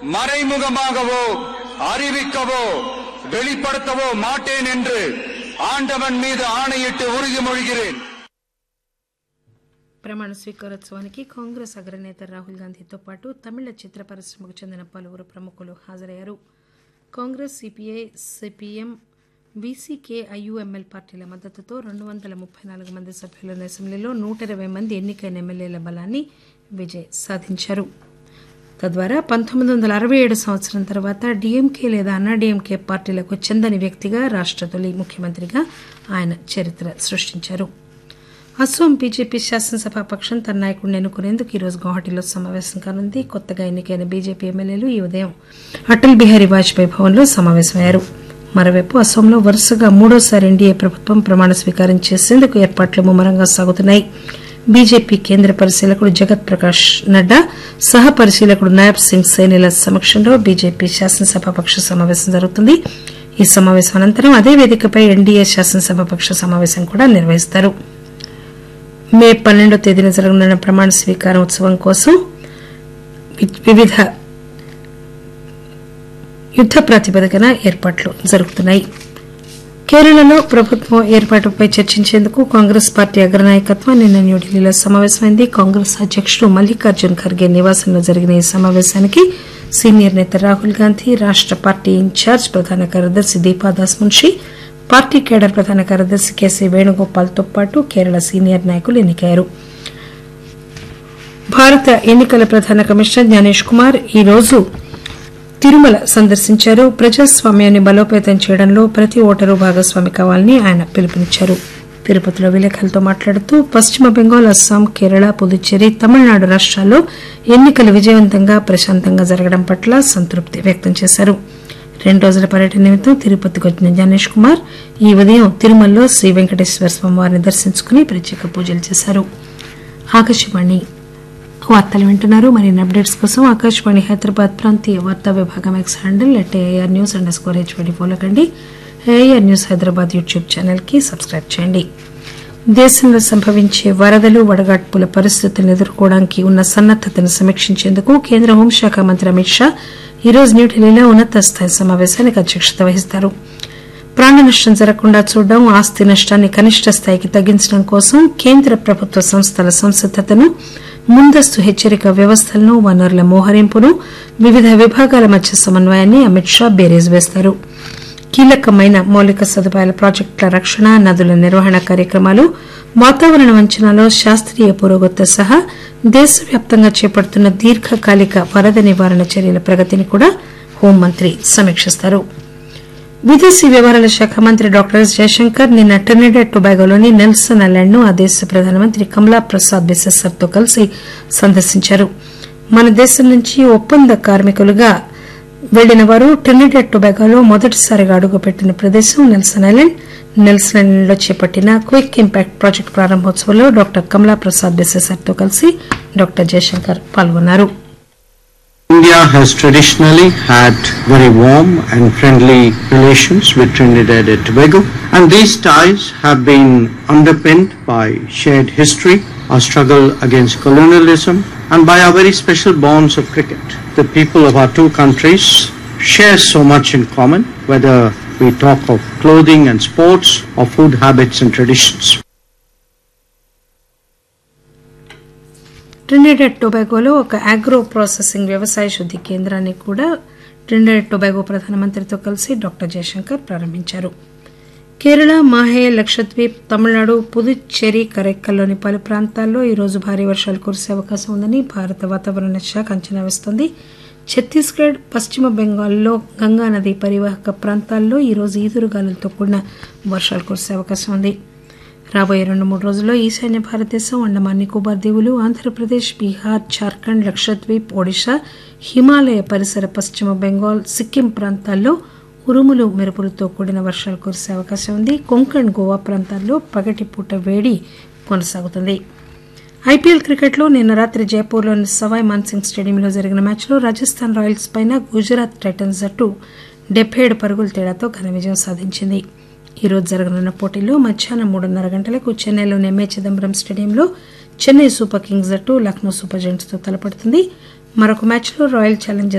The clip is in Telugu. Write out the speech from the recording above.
மறைமுகமாகவோ அறிவிக்கவோ வெளிப்படுத்தவோ மாட்டேன் என்று ஆண்டவன் மீது ஆணையிட்டு உறுதிமொழிகிறேன் ప్రమాణ స్వీకారోత్సవానికి కాంగ్రెస్ అగ్రనేత రాహుల్ గాంధీతో పాటు తమిళ చిత్ర పరిశ్రమకు చెందిన పలువురు ప్రముఖులు హాజరయ్యారు Congress CPI CPM BCK IUML పార్టీల మద్దతుతో రెండు వందల ముప్పై నాలుగు మంది సభ్యులున్న అసెంబ్లీలో నూట ఇరవై మంది ఎన్నికైన ఎమ్మెల్యేల బలాన్ని విజయ్ సాధించారు తద్వారా పంతొమ్మిది వందల అరవై ఏడు సంవత్సరం తర్వాత డీఎంకే లేదా అన్నాడీఎంకే పార్టీలకు చెందని వ్యక్తిగా రాష్ట్ర తొలి ముఖ్యమంత్రిగా ఆయన చరిత్ర సృష్టించారు అస్సోం బీజేపీ శాసనసభ పక్షం తన నాయకుడిని ఎన్నుకునేందుకు ఈరోజు గౌహటిలో సమావేశం కానుంది కొత్తగా ఎన్నికైన బీజేపీ ఎమ్మెల్యేలు ఈ ఉదయం అటల్ బిహారీ వాజ్పేయి భవన్లో సమావేశమయ్యారు మరోవైపు అస్సోంలో వరుసగా మూడోసారి ఎన్డీఏ ప్రభుత్వం ప్రమాణ స్వీకారం చేసేందుకు ఏర్పాట్లు ముమ్మరంగా సాగుతున్నాయి బీజేపీ కేంద్ర పరిశీలకుడు జగత్ ప్రకాష్ నడ్డా సహ పరిశీలకుడు నాయబ్ సింగ్ సైనిల సమక్షంలో బీజేపీ శాసనసభ పక్ష సమావేశం జరుగుతుంది ఈ సమావేశం అనంతరం అదే వేదికపై ఎన్డీఏ శాసనసభ పక్ష సమావేశం కూడా నిర్వహిస్తారు మే పన్నెండో తేదీన జరగనున్న ప్రమాణ స్వీకారం ఉత్సవం కోసం వి- వివిధ యుద్ద ప్రాతిపదికన ఏర్పాట్లు జరుగుతున్నాయి కేరళలో ప్రభుత్వం ఏర్పాటుపై చర్చించేందుకు కాంగ్రెస్ పార్టీ అగ్రనాయకత్వం నిన్న న్యూఢిల్లీలో సమావేశమైంది కాంగ్రెస్ అధ్యకుడు మల్లికార్జున్ ఖర్గే నివాసంలో జరిగిన ఈ సమావేశానికి సీనియర్ నేత రాహుల్ గాంధీ రాష్ట పార్టీ ఇన్ఛార్జ్ ప్రధాన కార్యదర్శి దీపాదాస్ మున్షి పార్టీ కేడర్ ప్రధాన కార్యదర్శి కేసీ వేణుగోపాల్తో పాటు కేరళ సీనియర్ నాయకులు ఎన్నికయ్యారు భారత ఎన్నికల ప్రధాన కమిషనర్ జ్ఞానేష్ కుమార్ ఈ రోజు తిరుమల సందర్శించారు ప్రజాస్వామ్యాన్ని బలోపేతం చేయడంలో ప్రతి ఓటరు భాగస్వామి కావాలని ఆయన పిలుపునిచ్చారు తిరుపతిలో విలేకరులతో మాట్లాడుతూ పశ్చిమ బెంగాల్ అస్సాం కేరళ పుదుచ్చేరి తమిళనాడు రాష్ట్రాల్లో ఎన్నికలు విజయవంతంగా ప్రశాంతంగా జరగడం పట్ల సంతృప్తి వ్యక్తం చేశారు రెండు రోజుల పర్యటన నిమిత్తం తిరుపతికి వచ్చిన జ్ఞానేష్ కుమార్ ఈ ఉదయం తిరుమలలో శ్రీ వెంకటేశ్వర స్వామి వారిని దర్శించుకుని ప్రత్యేక పూజలు చేశారు ఆకాశవాణి వార్తలు వింటున్నారు మరిన్ని అప్డేట్స్ కోసం ఆకాశవాణి హైదరాబాద్ ప్రాంతీయ వార్తా విభాగం X handle at AR news underscore HYD follow కండి AR news Hyderabad YouTube channel కి సబ్స్క్రైబ్ చేయండి దేశంలో సంభవించే వరదలు వడగాడ్పుల పరిస్థితులను ఎదుర్కోవడానికి ఉన్న సన్నద్దతను సమీక్షించేందుకు కేంద్ర హోంశాఖ మంత్రి అమిత్ షా ఈరోజు న్యూఢిల్లీలో ఉన్నత స్థాయి సమావేశానికి అధ్యక్షత వహిస్తారు ప్రాణ నష్టం జరగకుండా చూడడం ఆస్తి నష్టాన్ని కనిష్ట స్థాయికి తగ్గించడం కోసం కేంద్ర ప్రభుత్వ సంస్థల సంసిద్దతను ముందస్తు హెచ్చరిక వ్యవస్థలను వనరుల మోహరింపును వివిధ విభాగాల మధ్య సమన్వయాన్ని అమిత్ షా బేరీజ్ వేస్తారు కీలకమైన మౌలిక సదుపాయాల ప్రాజెక్టుల రక్షణ నదుల నిర్వహణ కార్యక్రమాలు వాతావరణ అంచనాలో శాస్త్రీయ పురోగతితో సహా దేశవ్యాప్తంగా చేపడుతున్న దీర్ఘకాలిక వరద నివారణ చర్యల ప్రగతిని కూడా హోంమంత్రి సమీక్షిస్తారు విదేశీ వ్యవహారాల శాఖ మంత్రి డాక్టర్ ఎస్ జయశంకర్ నిన్న ట్రినిడాడ్ టొబాగోలోని నెల్సన్ ఐలాండ్ ను ఆ దేశ ప్రధానమంత్రి కమలా ప్రసాద్ బిసెసర్ తో కలిసి సందర్శించారు మన దేశం నుంచి ఒప్పంద కార్మికులుగా వెళ్లిన వారు ట్రినిడాడ్ టొబాగోలో మొదటిసారిగా అడుగుపెట్టిన ప్రదేశం నెల్సన్ ఐలాండ్ నెల్సన్ ఐలాండ్ లో చేపట్టిన క్విక్ ఇంపాక్ట్ ప్రాజెక్టు ప్రారంభోత్సవంలో డాక్టర్ కమలా ప్రసాద్ బిసెసర్ తో కలిసి డాక్టర్ జయశంకర్ పాల్గొన్నారు India has traditionally had very warm and friendly relations with Trinidad and Tobago, and these ties have been underpinned by shared history, our struggle against colonialism, and by our very special bonds of cricket. The people of our two countries share so much in common, whether we talk of clothing and sports, or food habits and traditions. Trinidad టొబాగోలో ఒక ఆగ్రో ప్రాసెసింగ్ వ్యవసాయ శుద్ధి కేంద్రాన్ని కూడా ట్రినిడెడ్ టొబాగో ప్రధానమంత్రితో కలిసి డాక్టర్ జయశంకర్ ప్రారంభించారు కేరళ మాహే లక్షద్వీప్ తమిళనాడు పుదుచ్చేరి కరైక్కల్లోని పలు ప్రాంతాల్లో ఈరోజు భారీ వర్షాలు కురిసే అవకాశం ఉందని భారత వాతావరణ శాఖ అంచనా వేస్తోంది ఛత్తీస్గఢ్ పశ్చిమ బెంగాల్లో గంగా నది పరివాహక ప్రాంతాల్లో ఈరోజు ఈదురుగాలులతో కూడిన వర్షాలు కురిసే అవకాశం ఉంది రాబోయే రెండు మూడు రోజుల్లో ఈశాన్య భారతదేశం అండమాన్ నికోబార్ దీవులు ఆంధ్రప్రదేశ్ బీహార్ జార్ఖండ్ లక్షద్వీప్ ఒడిశా హిమాలయ పరిసర పశ్చిమ బెంగాల్ సిక్కిం ప్రాంతాల్లో ఉరుములు మెరుపులతో కూడిన వర్షాలు కురిసే అవకాశం ఉంది కొంకణ్ గోవా ప్రాంతాల్లో పగటిపూట వేడి కొనసాగుతుంది ఐపీఎల్ క్రికెట్లో నిన్న రాత్రి జైపూర్లోని సవాయ్ మాన్సింగ్ స్టేడియంలో జరిగిన మ్యాచ్లో రాజస్థాన్ రాయల్స్ పైన గుజరాత్ టైటన్స్ జట్టు డెబ్బై ఏడు పరుగుల తేడాతో ఘన విజయం సాధించింది ఈ రోజు జరగనున్న పోటీలో మధ్యాహ్నం మూడున్నర గంటలకు చెన్నైలోని ఎంఏ చిదంబరం స్టేడియంలో చెన్నై సూపర్ కింగ్స్ జట్టు లక్నో సూపర్ జెయింట్స్ తో తలపడుతుంది మరొక మ్యాచ్లో రాయల్ ఛాలెంజర్స్